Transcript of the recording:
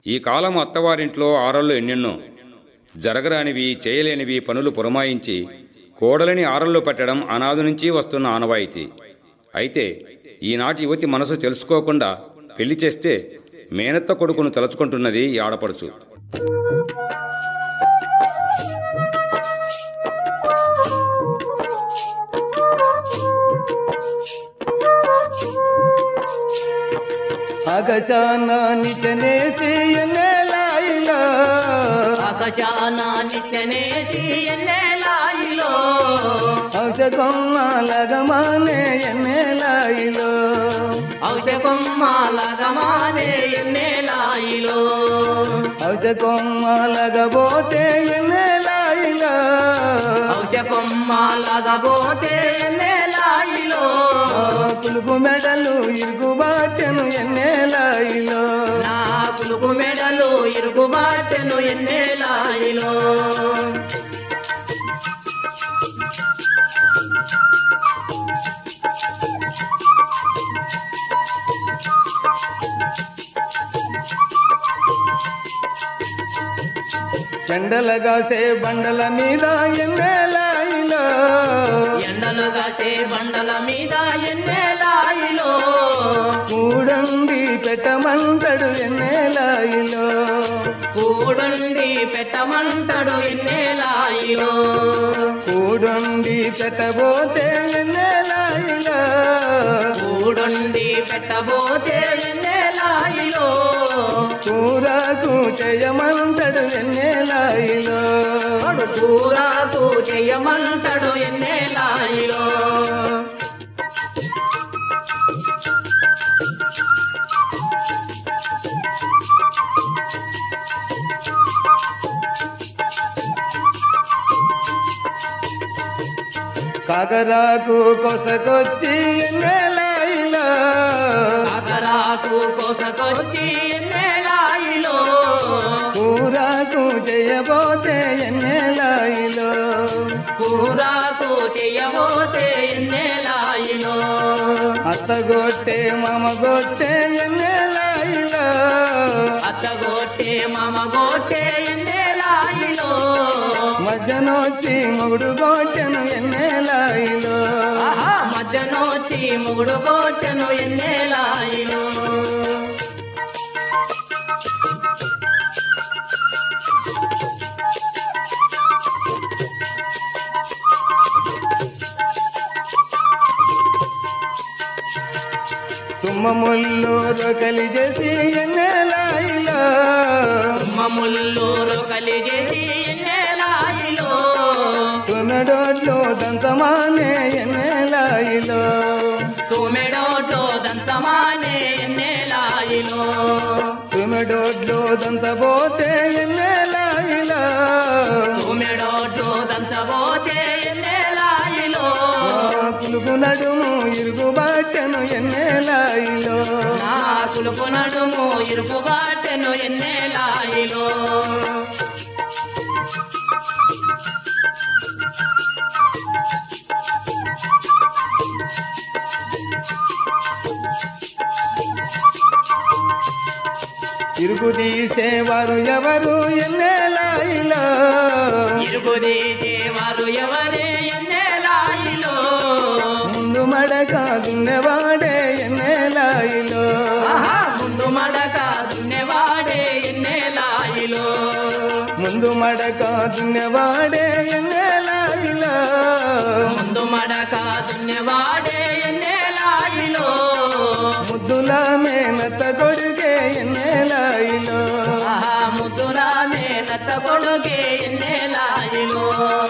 ఈ కాలం అత్తవారింట్లో ఆరళ్ళు ఎన్నెన్నో జరగరానివి చేయలేనివి పనులు పురమాయించి కోడలిని ఆరళ్ళు పెట్టడం అనాది నుంచి వస్తున్న ఆనవాయితీ అయితే ఈనాటి యువతి మనసు తెలుసుకోకుండా పెళ్లి చేస్తే మేనత్త కొడుకును తలుచుకుంటున్నది ఈ ఆడపడుచు ఆకాశాన నిచనేసి ఎన్నెలాయిలా ఆకాశాన నిచ్చనేసి ఎన్నెలాయిలో ఔషధమ్మ లగమానే ఎన్నెలాయిలో ఔషకొమ్మ లగమానే ఎన్నెలాయిలో ఔషధమ్మ లగబోతే ఎన్నెలాయిలా ఔషకొమ్మ లగబోతే ఎన్నెలాయిలో కులుపు మెడలు ఇరుగుబాటెను ఎన్నెలాయిలో నా కులుకు మెడలు ఇరుగుబాటెను ఎన్నెలాయిలో చెండలగాసే బండల మీద ఎన్నెలాయిలో ఎండలు కాసే బండల మీద ఎన్నెలాయిలో కూడండి పెట్టమంటడు ఎన్నెలాయిలో కూడుండి పెట్టమంటడు ఎన్నెలాయిలో కూడుండి పెట్టబోతే ఎన్నెలాయిలో కూడుండి పెట్టబోతే ఎన్నెలాయిలో కూరకు చేయమంటడు ఎన్నెలాయిలో వాడు కూరాకు చెయ్యమంటడు ఎన్నెలాయిలో కాకరాకు కొసకొచ్చి ఎన్నెలాయిలో కాకరాకు కోసకొచ్చి ఎన్నెలాయిలో కూరకు చేయబోతే ఎన్నెలాయిలో కూరాకు చెయ్యబోతే ఎన్నెలాయిలో అత్తగొట్టే మామగొట్టే ఎన్నెలాయిలో అత్తగొట్టే మామగొట్టే ఎన్నెలాయిలో మధ్యనొచ్చి మొగుడు గొట్టెను ఎన్నెలాయిలో ఆహా మధ్యనొచ్చి మూడు గొట్టెను ఎన్నెలాయిలో తుమ్మముళ్ళు రొకలి చేసి ఎన్నెలాయిలో మమ్ముల్లూరు కలిగేసి ఎన్నెలాయిలో తుమెడోట్లో దంతమానే ఎన్నెలాయిలో తుమెడోటో దంతమానే ఎన్నెలాయిలో తుమెడోట్లో దంతబోతే ఎన్నెలాయిలో తుమెడోటో దంతబోతే ఎన్నెలాయిలో పులుగు నడుము ఇరుగుబాటెను ఎన్నెలాయిలో నా కులుపు నడుము ఇరుకు బాటెను ఎన్నెలాయిలో ఇరుగు తీసేవారు ఎవరు ఎన్నెలాయిలో ఇరుకు తీసేవారు ఎవరే ఎన్నెలాయిలో ముందు మడక దున్నెవాడే ఎన్నెలాయిలో ఆహా ముందు మడక దున్నెవాడే ఎన్నెలాయిలో ముందు మడక దున్నెవాడే ఎన్నెలాయిలో ముందు మడక దున్నెవాడే ఎన్నెలాయిలో ముద్దుల మేనత కొడుకే ఎన్నెలాయిలో ఆహా ముద్దురామే నత్త కొడుకే ఎన్నెలాయిలో